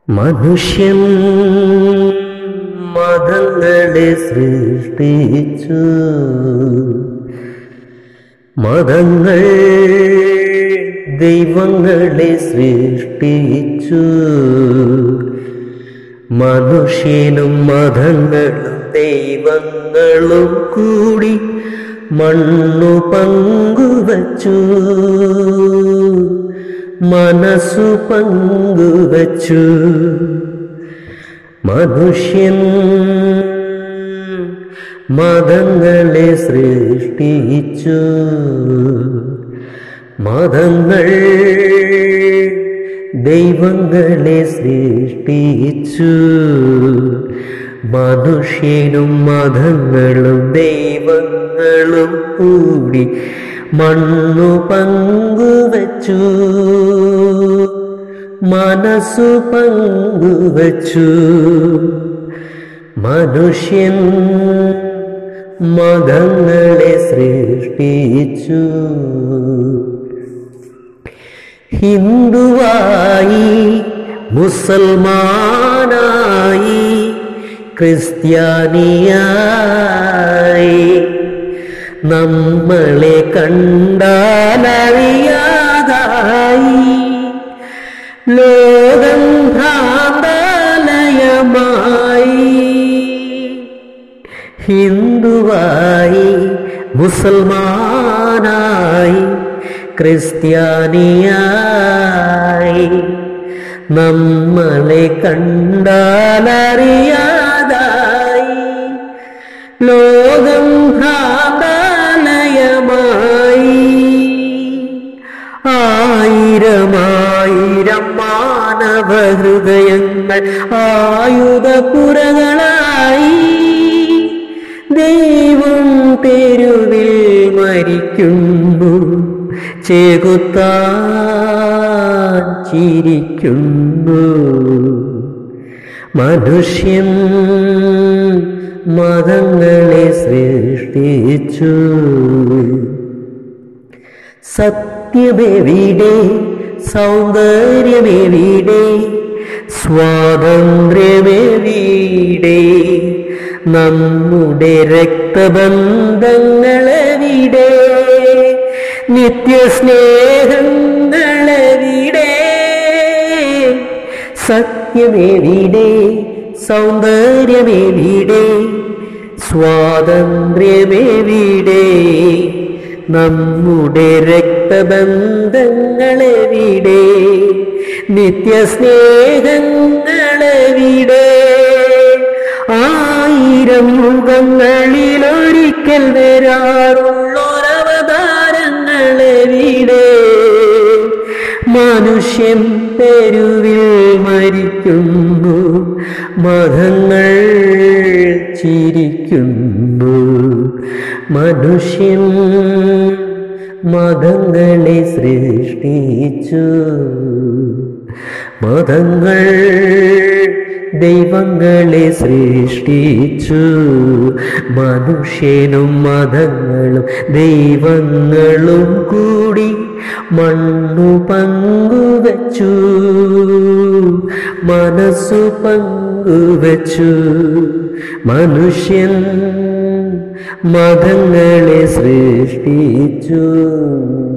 മനുഷ്യൻ മതങ്ങളെ സൃഷ്ടിച്ചു മതങ്ങൾ ദൈവങ്ങളെ സൃഷ്ടിച്ചു മനുഷ്യനും മതങ്ങളും ദൈവങ്ങളും കൂടി മണ്ണു പങ്കുവച്ചു മനസ്സു പങ്കുവച്ചു മനുഷ്യൻ മതങ്ങളെ സൃഷ്ടിച്ചു മതങ്ങൾ ദൈവങ്ങളെ സൃഷ്ടിച്ചു മനുഷ്യനും മതങ്ങളും ദൈവങ്ങളും കൂടി മണ്ണു പങ്കുവച്ചു മനസ്സു പങ്കുവച്ചു മനുഷ്യൻ മതങ്ങളെ സൃഷ്ടിച്ചു ഹിന്ദുവായി മുസൽമാനായി ക്രിസ്ത്യാനിയായി നമ്മളെ കണ്ടാലറിയാതായി ലോകം ഭ്രാന്താലയമായി ഹിന്ദുവായി മുസൽമാനായി ക്രിസ്ത്യാനിയായി നമ്മളെ കണ്ടാലറിയാതായി ലോകം ഭ്രാന്താലയമായി ആയിരമായിരം മാനവ ഹൃദയങ്ങൾ ആയുധപുരകളായി ദൈവം തെരുവിൽ മരിക്കുന്നു ചേകുത്താൻ ചിരിക്കുന്നു മനുഷ്യൻ മതങ്ങളെ സൃഷ്ടിച്ചു സത്യമെവിടെ സൗന്ദര്യമെവിടെ സ്വാതന്ത്ര്യമെവിടെ നമ്മുടെ രക്തബന്ധങ്ങളെവിടെ നിത്യസ്നേഹങ്ങളെവിടെ സത്യമെവിടെ സൗന്ദര്യമെവിടെ സ്വാതന്ത്ര്യമെവിടെ നമ്മുടെ രക്തബന്ധങ്ങളെവിടെ നിത്യസ്നേഹങ്ങളെവിടെ ആയിരം യുഗങ്ങളിലൊരിക്കൽ വരാറുള്ളൊരവതാരങ്ങളെവിടെ മനുഷ്യൻ തെരുവിൽ മരിക്കുന്നു മതങ്ങൾ ചിരിക്കുന്നു മനുഷ്യൻ മതങ്ങളെ സൃഷ്ടിച്ചു മതങ്ങൾ ദൈവങ്ങളെ സൃഷ്ടിച്ചു മനുഷ്യനും മതങ്ങളും ദൈവങ്ങളും കൂടി മണ്ണു പങ്കുവച്ചു മനസ്സു പങ്കുവച്ചു മനുഷ്യൻ മതങ്ങളെ സൃഷ്ടിച്ചു